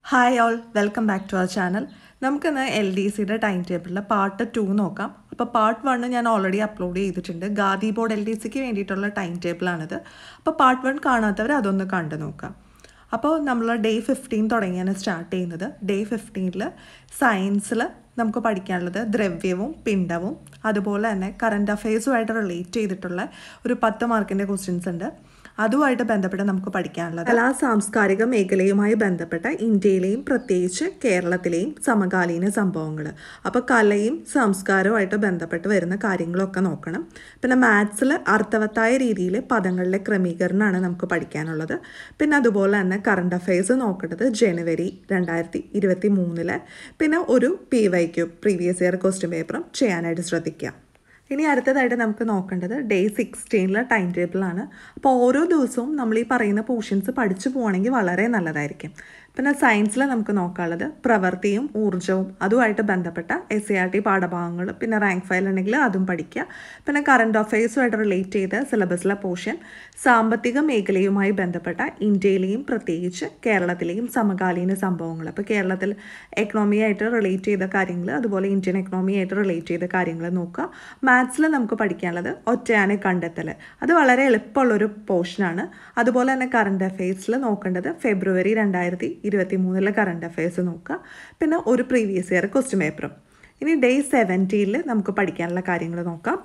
hi all welcome back to our channel നമുക്കിന്ന് L D സിയുടെ time ടേബിളിൽ part two നോക്കാം അപ്പോൾ പാർട്ട് വണ്ണ് ഞാൻ ഓൾറെഡി അപ്ലോഡ് ചെയ്തിട്ടുണ്ട് ഗാദി ബോർഡ് എൽ ഡി സിക്ക് വേണ്ടിയിട്ടുള്ള ടൈം ടേബിളാണിത് അപ്പോൾ പാർട്ട് വൺ കാണാത്തവർ അതൊന്ന് കണ്ടു നോക്കാം അപ്പോൾ നമ്മൾ ഡേ ഫിഫ്റ്റീൻ തുടങ്ങിയാണ് സ്റ്റാർട്ട് ചെയ്യുന്നത് ഡേ ഫിഫ്റ്റീനിൽ സയൻസിൽ നമുക്ക് പഠിക്കാനുള്ളത് ദ്രവ്യവും പിണ്ഡവും അതുപോലെ തന്നെ കറണ്ട് അഫയേഴ്സുമായിട്ട് റിലേറ്റ് ചെയ്തിട്ടുള്ള ഒരു പത്ത് മാർക്കിൻ്റെ ക്വസ്റ്റ്യൻസ് ഉണ്ട് അതുമായിട്ട് ബന്ധപ്പെട്ട് നമുക്ക് പഠിക്കാനുള്ളത് കലാ സാംസ്കാരിക മേഖലയുമായി ബന്ധപ്പെട്ട ഇന്ത്യയിലെയും പ്രത്യേകിച്ച് കേരളത്തിലെയും സമകാലീന സംഭവങ്ങൾ അപ്പോൾ കലയും സംസ്കാരവുമായിട്ട് ബന്ധപ്പെട്ട് വരുന്ന കാര്യങ്ങളൊക്കെ നോക്കണം പിന്നെ മാത്സിൽ അർത്ഥവത്തായ രീതിയിൽ പദങ്ങളിലെ ക്രമീകരണമാണ് നമുക്ക് പഠിക്കാനുള്ളത് പിന്നെ അതുപോലെ തന്നെ കറണ്ട് അഫയേഴ്സ് നോക്കേണ്ടത് ജനുവരി രണ്ടായിരത്തി ഇരുപത്തി മൂന്നില് പിന്നെ ഒരു P Y Q previous year question പേപ്പറും ചെയ്യാനായിട്ട് ശ്രദ്ധിക്കുക ഇനി അടുത്തതായിട്ട് നമുക്ക് നോക്കേണ്ടത് ഡേ സിക്സ്റ്റീനിലെ ടൈം ടേബിളാണ് അപ്പോൾ ഓരോ ദിവസവും നമ്മൾ ഈ പറയുന്ന പോർഷൻസ് പഠിച്ചു പോകണമെങ്കിൽ വളരെ നല്ലതായിരിക്കും പിന്നെ സയൻസിൽ നമുക്ക് നോക്കാനുള്ളത് പ്രവൃത്തിയും ഊർജ്ജവും അതുമായിട്ട് ബന്ധപ്പെട്ട എസ് സി ആർ ടി പാഠഭാഗങ്ങൾ പിന്നെ റാങ്ക് ഫയൽ ഉണ്ടെങ്കിൽ അതും പഠിക്കുക പിന്നെ കറണ്ട് അഫയേഴ്സുമായിട്ട് റിലേറ്റ് ചെയ്ത സിലബസിലെ പോർഷൻ സാമ്പത്തിക മേഖലയുമായി ബന്ധപ്പെട്ട ഇന്ത്യയിലെയും പ്രത്യേകിച്ച് കേരളത്തിലെയും സമകാലീന സംഭവങ്ങൾ അപ്പോൾ കേരളത്തിൽ എക്കണോമിയായിട്ട് റിലേറ്റ് ചെയ്ത കാര്യങ്ങൾ അതുപോലെ ഇന്ത്യൻ എക്കണോമിയായിട്ട് റിലേറ്റ് ചെയ്ത കാര്യങ്ങൾ നോക്കുക മാത്സിൽ നമുക്ക് പഠിക്കാനുള്ളത് ഒറ്റയാനെ കണ്ടെത്തൽ അത് വളരെ എളുപ്പമുള്ളൊരു പോർഷനാണ് അതുപോലെ തന്നെ കറണ്ട് അഫയേഴ്സിൽ നോക്കേണ്ടത് ഫെബ്രുവരി രണ്ടായിരത്തി ഇരുപത്തി മൂന്നിലെ കറണ്ട് അഫയേഴ്സ് നോക്കുക പിന്നെ ഒരു പ്രീവിയസ് ഇയർ ക്വസ്റ്റ്യൻ പേപ്പറും ഇനി ഡേ സെവൻറ്റീനിൽ നമുക്ക് പഠിക്കാനുള്ള കാര്യങ്ങൾ നോക്കാം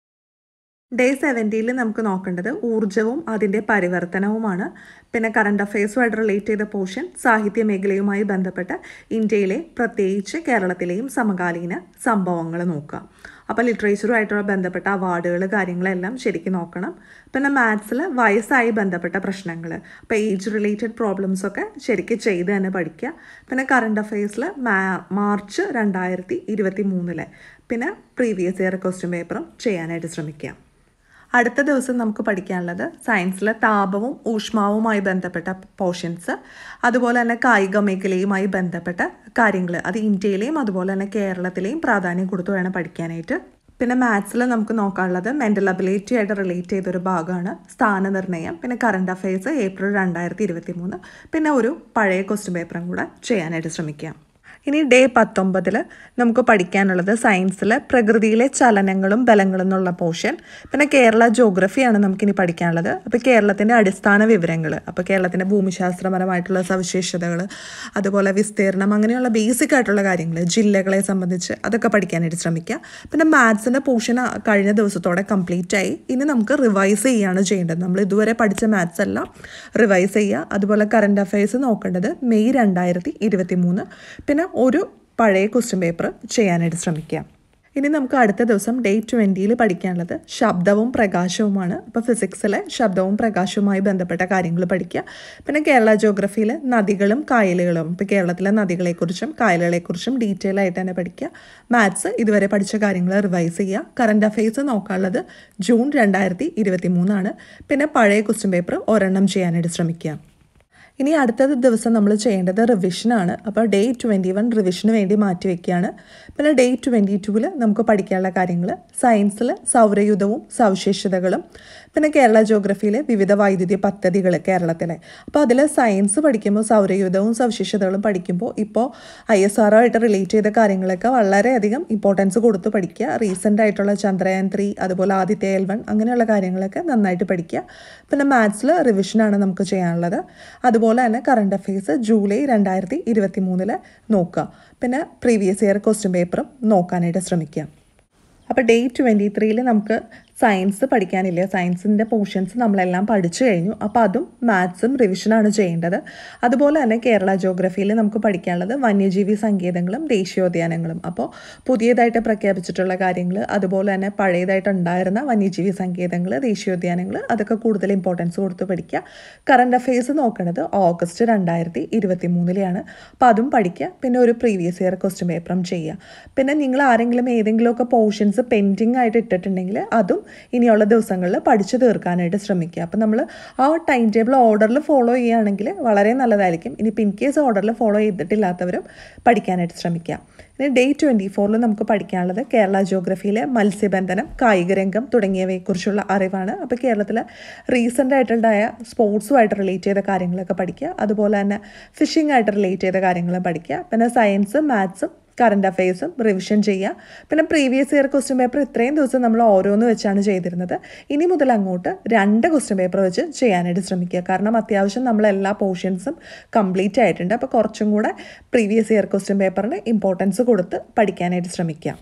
ഡേ സെവൻറ്റീനിൽ നമുക്ക് നോക്കേണ്ടത് ഊർജ്ജവും അതിൻ്റെ പരിവർത്തനവുമാണ് പിന്നെ കറണ്ട് അഫയേഴ്സുമായിട്ട് റിലേറ്റ് ചെയ്ത പോർഷൻ സാഹിത്യ മേഖലയുമായി ബന്ധപ്പെട്ട ഇന്ത്യയിലെ പ്രത്യേകിച്ച് കേരളത്തിലെയും സമകാലീന സംഭവങ്ങൾ നോക്കുക അപ്പോൾ ലിറ്ററേച്ചറുമായിട്ടുള്ള ബന്ധപ്പെട്ട അവാർഡുകൾ കാര്യങ്ങളെല്ലാം ശരിക്കും നോക്കണം പിന്നെ മാത്സിൽ വയസ്സായി ബന്ധപ്പെട്ട പ്രശ്നങ്ങൾ അപ്പോൾ ഏജ് റിലേറ്റഡ് പ്രോബ്ലംസ് ഒക്കെ ശരിക്കും ചെയ്ത് തന്നെ പഠിക്കുക പിന്നെ കറണ്ട് അഫയേഴ്സിൽ മാർച്ച് രണ്ടായിരത്തി ഇരുപത്തി മൂന്നിലെ പിന്നെ പ്രീവിയസ് ഇയർ ക്വസ്റ്റ്യൻ പേപ്പറും ചെയ്യാനായിട്ട് ശ്രമിക്കുക അടുത്ത ദിവസം നമുക്ക് പഠിക്കാനുള്ളത് സയൻസിലെ താപവും ഊഷ്മാവുമായി ബന്ധപ്പെട്ട പോർഷൻസ് അതുപോലെ തന്നെ കായിക മേഖലയുമായി ബന്ധപ്പെട്ട കാര്യങ്ങൾ അത് ഇന്ത്യയിലെയും അതുപോലെ തന്നെ കേരളത്തിലെയും പ്രാധാന്യം കൊടുത്തു വേണം പഠിക്കാനായിട്ട് പിന്നെ മാത്സിൽ നമുക്ക് നോക്കാനുള്ളത് മെൻ്റൽ അബിലിറ്റി ആയിട്ട് റിലേറ്റ് ചെയ്തൊരു ഭാഗമാണ് സ്ഥാനനിർണ്ണയം പിന്നെ കറണ്ട് അഫയേഴ്സ് ഏപ്രിൽ രണ്ടായിരത്തി ഇരുപത്തി മൂന്ന് പിന്നെ ഒരു പഴയ ക്വസ്റ്റ്യൻ പേപ്പറും കൂടെ ചെയ്യാനായിട്ട് ശ്രമിക്കാം ഇനി ഡേ പത്തൊമ്പതിൽ നമുക്ക് പഠിക്കാനുള്ളത് സയൻസിൽ പ്രകൃതിയിലെ ചലനങ്ങളും ബലങ്ങളും എന്നുള്ള പോർഷൻ പിന്നെ കേരള ജോഗ്രഫിയാണ് നമുക്കിനി പഠിക്കാനുള്ളത് അപ്പോൾ കേരളത്തിൻ്റെ അടിസ്ഥാന വിവരങ്ങൾ അപ്പോൾ കേരളത്തിൻ്റെ ഭൂമിശാസ്ത്രപരമായിട്ടുള്ള സവിശേഷതകൾ അതുപോലെ വിസ്തീർണം അങ്ങനെയുള്ള ബേസിക് ആയിട്ടുള്ള കാര്യങ്ങൾ ജില്ലകളെ സംബന്ധിച്ച് അതൊക്കെ പഠിക്കാനായിട്ട് ശ്രമിക്കുക പിന്നെ മാത്സിൻ്റെ പോർഷൻ കഴിഞ്ഞ ദിവസത്തോടെ കംപ്ലീറ്റ് ആയി ഇനി നമുക്ക് റിവൈസ് ചെയ്യുകയാണ് ചെയ്യേണ്ടത് നമ്മൾ ഇതുവരെ പഠിച്ച മാത്സ് എല്ലാം റിവൈസ് ചെയ്യുക അതുപോലെ കറണ്ട് അഫയേഴ്സ് നോക്കേണ്ടത് മെയ് രണ്ടായിരത്തി ഇരുപത്തി മൂന്ന് പിന്നെ ഒരു പഴയ ക്വസ്റ്റ്യൻ പേപ്പർ ചെയ്യാനായിട്ട് ശ്രമിക്കുക ഇനി നമുക്ക് അടുത്ത ദിവസം ഡേ ട്വൻറ്റിയിൽ പഠിക്കാനുള്ളത് ശബ്ദവും പ്രകാശവുമാണ് അപ്പോൾ ഫിസിക്സിലെ ശബ്ദവും പ്രകാശവുമായി ബന്ധപ്പെട്ട കാര്യങ്ങൾ പഠിക്കുക പിന്നെ കേരള ജോഗ്രഫിയിൽ നദികളും കായലുകളും ഇപ്പോൾ കേരളത്തിലെ നദികളെക്കുറിച്ചും കായലുകളെക്കുറിച്ചും ഡീറ്റെയിൽ ആയിട്ട് തന്നെ പഠിക്കുക മാത്സ് ഇതുവരെ പഠിച്ച കാര്യങ്ങൾ റിവൈസ് ചെയ്യുക കറണ്ട് അഫയേഴ്സ് നോക്കാനുള്ളത് ജൂൺ രണ്ടായിരത്തി ഇരുപത്തി മൂന്നാണ് പിന്നെ പഴയ ക്വസ്റ്റ്യൻ പേപ്പർ ഒരെണ്ണം ചെയ്യാനായിട്ട് ശ്രമിക്കുക ഇനി അടുത്ത ദിവസം നമ്മൾ ചെയ്യേണ്ടത് റിവിഷനാണ് അപ്പോൾ ഡേ ട്വൻറ്റി വൺ റിവിഷന് വേണ്ടി മാറ്റി വയ്ക്കുകയാണ് പിന്നെ ഡേ ട്വൻറ്റി ടൂവിൽ നമുക്ക് പഠിക്കാനുള്ള കാര്യങ്ങൾ സയൻസിൽ സൗരയുധവും സവിശേഷതകളും പിന്നെ കേരള ജോഗ്രഫിയിലെ വിവിധ വൈദ്യുതി പദ്ധതികൾ കേരളത്തിലെ അപ്പോൾ അതിൽ സയൻസ് പഠിക്കുമ്പോൾ സൗരയുധവും സവിശേഷതകളും പഠിക്കുമ്പോൾ ഇപ്പോൾ ഐ എസ് ആറുമായിട്ട് റിലേറ്റ് ചെയ്ത കാര്യങ്ങളൊക്കെ വളരെയധികം ഇമ്പോർട്ടൻസ് കൊടുത്ത് പഠിക്കുക റീസെൻ്റ് ആയിട്ടുള്ള ചന്ദ്രയാൻ ത്രീ അതുപോലെ ആദിത്യ എൽ വൺ അങ്ങനെയുള്ള കാര്യങ്ങളൊക്കെ നന്നായിട്ട് പഠിക്കുക പിന്നെ മാത്സിൽ റിവിഷനാണ് നമുക്ക് ചെയ്യാനുള്ളത് അതുപോലെ തന്നെ കറണ്ട് അഫയേഴ്സ് ജൂലൈ രണ്ടായിരത്തി ഇരുപത്തി മൂന്നിൽ നോക്കുക പിന്നെ പ്രീവിയസ് ഇയർ ക്വസ്റ്റ്യൻ പേപ്പറും നോക്കാനായിട്ട് ശ്രമിക്കുക അപ്പോൾ ഡേ ട്വൻറ്റി ത്രീയിൽ നമുക്ക് സയൻസ് പഠിക്കാനില്ല സയൻസിൻ്റെ പോർഷൻസ് നമ്മളെല്ലാം പഠിച്ചു കഴിഞ്ഞു അപ്പോൾ അതും മാത്സും റിവിഷനാണ് ചെയ്യേണ്ടത് അതുപോലെ തന്നെ കേരള ജോഗ്രഫിയിൽ നമുക്ക് പഠിക്കാനുള്ളത് വന്യജീവി സങ്കേതങ്ങളും ദേശീയോദ്യാനങ്ങളും അപ്പോൾ പുതിയതായിട്ട് പ്രഖ്യാപിച്ചിട്ടുള്ള കാര്യങ്ങൾ അതുപോലെ തന്നെ പഴയതായിട്ട് ഉണ്ടായിരുന്ന വന്യജീവി സങ്കേതങ്ങൾ ദേശീയോദ്യാനങ്ങൾ അതൊക്കെ കൂടുതൽ ഇമ്പോർട്ടൻസ് കൊടുത്ത് പഠിക്കുക കറണ്ട് അഫയേഴ്സ് നോക്കുന്നത് ഓഗസ്റ്റ് രണ്ടായിരത്തി ഇരുപത്തി മൂന്നിലെയാണ് അപ്പോൾ അതും പഠിക്കുക പിന്നെ ഒരു പ്രീവിയസ് ഇയർ ക്വസ്റ്റ്യൻ പേപ്പറും ചെയ്യുക പിന്നെ നിങ്ങൾ ആരെങ്കിലും ഏതെങ്കിലുമൊക്കെ പോർഷൻസ് പെൻഡിങ് ആയിട്ട് ഇട്ടിട്ടുണ്ടെങ്കിൽ അതും ഇനിയുള്ള ദിവസങ്ങളിൽ പഠിച്ചു തീർക്കാനായിട്ട് ശ്രമിക്കുക അപ്പം നമ്മൾ ആ ടൈം ടേബിൾ ഓർഡറിൽ ഫോളോ ചെയ്യുകയാണെങ്കിൽ വളരെ നല്ലതായിരിക്കും ഇനിയിപ്പോൾ ഇൻ കേസ് ഓർഡറിൽ ഫോളോ ചെയ്തിട്ടില്ലാത്തവരും പഠിക്കാനായിട്ട് ശ്രമിക്കുക ഇനി ഡേ ട്വൻറ്റി ഫോറിൽ നമുക്ക് പഠിക്കാനുള്ളത് കേരള ജോഗ്രഫിയിലെ മത്സ്യബന്ധനം കായികരംഗം തുടങ്ങിയവയെക്കുറിച്ചുള്ള അറിവാണ് അപ്പോൾ കേരളത്തിൽ റീസെൻ്റ് ആയിട്ടുണ്ടായ സ്പോർട്സുമായിട്ട് റിലേറ്റ് ചെയ്ത കാര്യങ്ങളൊക്കെ പഠിക്കുക അതുപോലെ തന്നെ ഫിഷിംഗ് ആയിട്ട് റിലേറ്റ് ചെയ്ത കാര്യങ്ങൾ പഠിക്കുക പിന്നെ സയൻസ് മാത്സും കറണ്ട് അഫയേഴ്സും റിവിഷൻ ചെയ്യുക പിന്നെ പ്രീവിയസ് ഇയർ ക്വസ്റ്റ്യൻ പേപ്പർ ഇത്രയും ദിവസം നമ്മൾ ഓരോന്ന് വെച്ചാണ് ചെയ്തിരുന്നത് ഇനി മുതൽ അങ്ങോട്ട് രണ്ട് ക്വസ്റ്റ്യൻ പേപ്പർ വെച്ച് ചെയ്യാനായിട്ട് ശ്രമിക്കുക കാരണം അത്യാവശ്യം നമ്മൾ എല്ലാ പോർഷൻസും കംപ്ലീറ്റ് ആയിട്ടുണ്ട് അപ്പോൾ കുറച്ചും കൂടെ പ്രീവിയസ് ഇയർ ക്വസ്റ്റ്യൻ പേപ്പറിന് ഇമ്പോർട്ടൻസ് കൊടുത്ത് പഠിക്കാനായിട്ട് ശ്രമിക്കുക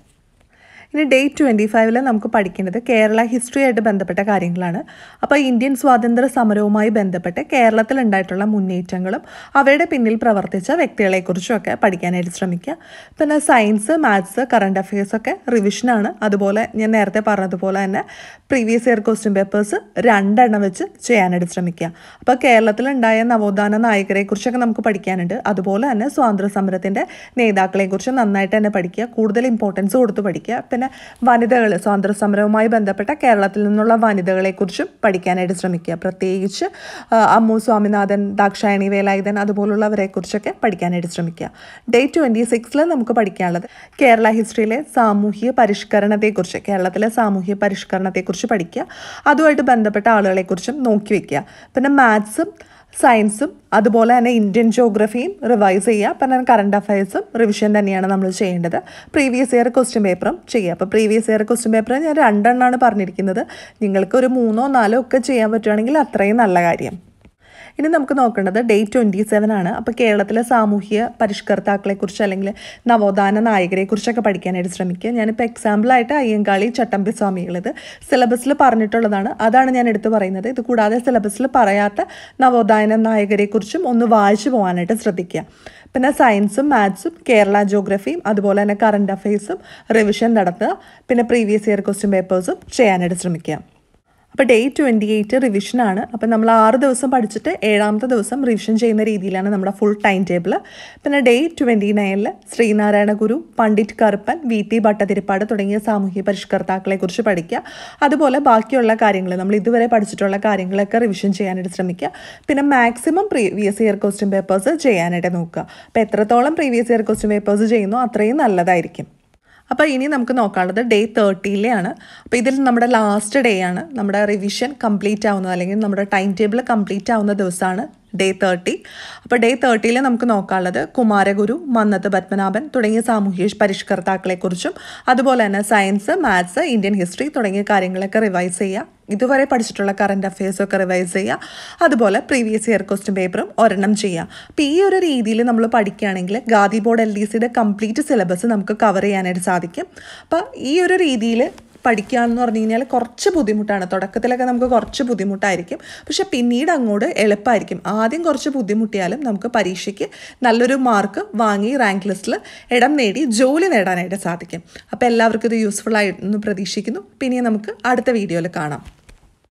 ഇനി ഡേ ട്വൻറ്റി ഫൈവിൽ നമുക്ക് പഠിക്കേണ്ടത് കേരള ഹിസ്റ്ററിയായിട്ട് ബന്ധപ്പെട്ട കാര്യങ്ങളാണ് അപ്പോൾ ഇന്ത്യൻ സ്വാതന്ത്ര്യ സമരവുമായി ബന്ധപ്പെട്ട് കേരളത്തിൽ ഉണ്ടായിട്ടുള്ള മുന്നേറ്റങ്ങളും അവയുടെ പിന്നിൽ പ്രവർത്തിച്ച വ്യക്തികളെക്കുറിച്ചുമൊക്കെ പഠിക്കാനായിട്ട് ശ്രമിക്കുക പിന്നെ സയൻസ് മാത്സ് കറണ്ട് അഫയേഴ്സ് ഒക്കെ റിവിഷനാണ് അതുപോലെ ഞാൻ നേരത്തെ പറഞ്ഞതുപോലെ തന്നെ പ്രീവിയസ് ഇയർ ക്വസ്റ്റ്യൻ പേപ്പേഴ്സ് രണ്ടെണ്ണം വെച്ച് ചെയ്യാനായിട്ട് ശ്രമിക്കുക അപ്പോൾ കേരളത്തിലുണ്ടായ നവോത്ഥാന നായകരെക്കുറിച്ചൊക്കെ നമുക്ക് പഠിക്കാനുണ്ട് അതുപോലെ തന്നെ സ്വാതന്ത്ര്യ സമരത്തിൻ്റെ നേതാക്കളെക്കുറിച്ച് നന്നായിട്ട് തന്നെ പഠിക്കുക കൂടുതൽ ഇമ്പോർട്ടൻസ് കൊടുത്ത് പഠിക്കുക പിന്നെ വനിതകൾ സ്വാതന്ത്ര്യ സമരവുമായി ബന്ധപ്പെട്ട കേരളത്തിൽ നിന്നുള്ള വനിതകളെക്കുറിച്ചും പഠിക്കാനായിട്ട് ശ്രമിക്കുക പ്രത്യേകിച്ച് അമ്മു സ്വാമിനാഥൻ ദാക്ഷായണി വേലായുധൻ അതുപോലുള്ളവരെക്കുറിച്ചൊക്കെ പഠിക്കാനായിട്ട് ശ്രമിക്കുക ഡേ ട്വൻറ്റി സിക്സിൽ നമുക്ക് പഠിക്കാനുള്ളത് കേരള ഹിസ്റ്ററിയിലെ സാമൂഹ്യ പരിഷ്കരണത്തെക്കുറിച്ച് കേരളത്തിലെ സാമൂഹ്യ പരിഷ്കരണത്തെക്കുറിച്ച് പഠിക്കുക അതുമായിട്ട് ബന്ധപ്പെട്ട ആളുകളെക്കുറിച്ചും നോക്കി വയ്ക്കുക പിന്നെ മാത്സും സയൻസും അതുപോലെ തന്നെ ഇന്ത്യൻ ജോഗ്രഫിയും റിവൈസ് ചെയ്യുക പിന്നെ കറണ്ട് അഫയേഴ്സും റിവിഷൻ തന്നെയാണ് നമ്മൾ ചെയ്യേണ്ടത് പ്രീവിയസ് ഇയർ ക്വസ്റ്റ്യൻ പേപ്പറും ചെയ്യുക അപ്പോൾ പ്രീവിയസ് ഇയർ ക്വസ്റ്റ്യൻ പേപ്പർ ഞാൻ രണ്ടെണ്ണമാണ് പറഞ്ഞിരിക്കുന്നത് നിങ്ങൾക്ക് ഒരു മൂന്നോ നാലോ ഒക്കെ ചെയ്യാൻ പറ്റുവാണെങ്കിൽ അത്രയും നല്ല കാര്യം ഇനി നമുക്ക് നോക്കേണ്ടത് ഡേ ട്വൻറ്റി സെവൻ ആണ് അപ്പോൾ കേരളത്തിലെ സാമൂഹ്യ പരിഷ്കർത്താക്കളെക്കുറിച്ച് അല്ലെങ്കിൽ നവോത്ഥാന നായകരെക്കുറിച്ചൊക്കെ പഠിക്കാനായിട്ട് ശ്രമിക്കുക ഞാനിപ്പോൾ എക്സാമ്പിളായിട്ട് അയ്യങ്കാളി ചട്ടമ്പി സ്വാമികളിത് സിലബസിൽ പറഞ്ഞിട്ടുള്ളതാണ് അതാണ് ഞാൻ എടുത്തു പറയുന്നത് ഇത് കൂടാതെ സിലബസിൽ പറയാത്ത നവോത്ഥാന നായകരെക്കുറിച്ചും ഒന്ന് വായിച്ചു പോകാനായിട്ട് ശ്രദ്ധിക്കുക പിന്നെ സയൻസും മാത്സും കേരള ജോഗ്രഫിയും അതുപോലെ തന്നെ കറണ്ട് അഫയേഴ്സും റിവിഷൻ നടത്തുക പിന്നെ പ്രീവിയസ് ഇയർ ക്വസ്റ്റ്യൻ പേപ്പേഴ്സും ചെയ്യാനായിട്ട് ശ്രമിക്കുക അപ്പോൾ ഡേ ട്വൻറ്റി എയ്റ്റ് റിവിഷനാണ് അപ്പോൾ നമ്മൾ ആറ് ദിവസം പഠിച്ചിട്ട് ഏഴാമത്തെ ദിവസം റിവിഷൻ ചെയ്യുന്ന രീതിയിലാണ് നമ്മുടെ ഫുൾ ടൈം ടേബിൾ പിന്നെ ഡേ ട്വൻറ്റി നയനിൽ ശ്രീനാരായണ ഗുരു പണ്ഡിറ്റ് കറുപ്പൻ വി ടി ഭട്ടതിരിപ്പാട് തുടങ്ങിയ സാമൂഹ്യ പരിഷ്കർത്താക്കളെക്കുറിച്ച് പഠിക്കുക അതുപോലെ ബാക്കിയുള്ള കാര്യങ്ങൾ നമ്മൾ ഇതുവരെ പഠിച്ചിട്ടുള്ള കാര്യങ്ങളൊക്കെ റിവിഷൻ ചെയ്യാനായിട്ട് ശ്രമിക്കുക പിന്നെ maximum previous year question papers ചെയ്യാനായിട്ട് നോക്കുക അപ്പോൾ എത്രത്തോളം പ്രീവിയസ് ഇയർ ക്വസ്റ്റ്യൻ പേപ്പേഴ്സ് ചെയ്യുന്നോ അത്രയും നല്ലതായിരിക്കും അപ്പോൾ ഇനി നമുക്ക് നോക്കാനുള്ളത് ഡേ തേർട്ടിയിലെയാണ് അപ്പോൾ ഇതിൽ നമ്മുടെ ലാസ്റ്റ് ഡേ ആണ് നമ്മുടെ റിവിഷൻ കംപ്ലീറ്റ് ആവുന്നത് അല്ലെങ്കിൽ നമ്മുടെ ടൈം ടേബിൾ കംപ്ലീറ്റ് ആവുന്ന ദിവസമാണ് ഡേ തേർട്ടി അപ്പോൾ ഡേ തേർട്ടിയിൽ നമുക്ക് നോക്കാനുള്ളത് കുമാരഗുരു മന്നത്ത് പത്മനാഭൻ തുടങ്ങിയ സാമൂഹ്യ പരിഷ്കർത്താക്കളെക്കുറിച്ചും അതുപോലെ തന്നെ സയൻസ് മാത്സ് ഇന്ത്യൻ ഹിസ്റ്ററി തുടങ്ങിയ കാര്യങ്ങളൊക്കെ റിവൈസ് ചെയ്യുക ഇതുവരെ പഠിച്ചിട്ടുള്ള കറണ്ട് അഫയേഴ്സൊക്കെ റിവൈസ് ചെയ്യുക അതുപോലെ പ്രീവിയസ് ഇയർ ക്വസ്റ്റ്യൻ പേപ്പറും ഒരെണ്ണം ചെയ്യുക അപ്പോൾ ഈ ഒരു രീതിയിൽ നമ്മൾ പഠിക്കുകയാണെങ്കിൽ ഗാദി ബോർഡ് എൽ ഡി സിയുടെ കംപ്ലീറ്റ് സിലബസ് നമുക്ക് കവർ ചെയ്യാനായിട്ട് സാധിക്കും അപ്പോൾ ഈ ഒരു രീതിയിൽ പഠിക്കുക എന്ന് പറഞ്ഞു കഴിഞ്ഞാൽ കുറച്ച് ബുദ്ധിമുട്ടാണ് തുടക്കത്തിലൊക്കെ നമുക്ക് കുറച്ച് ബുദ്ധിമുട്ടായിരിക്കും പക്ഷെ പിന്നീട് അങ്ങോട്ട് എളുപ്പമായിരിക്കും ആദ്യം കുറച്ച് ബുദ്ധിമുട്ടിയാലും നമുക്ക് പരീക്ഷയ്ക്ക് നല്ലൊരു മാർക്ക് വാങ്ങി റാങ്ക് ലിസ്റ്റിൽ ഇടം നേടി ജോലി നേടാനായിട്ട് സാധിക്കും അപ്പോൾ എല്ലാവർക്കും ഇത് യൂസ്ഫുൾ ആയിരുന്നു പ്രതീക്ഷിക്കുന്നു പിന്നെ നമുക്ക് അടുത്ത വീഡിയോയിൽ കാണാം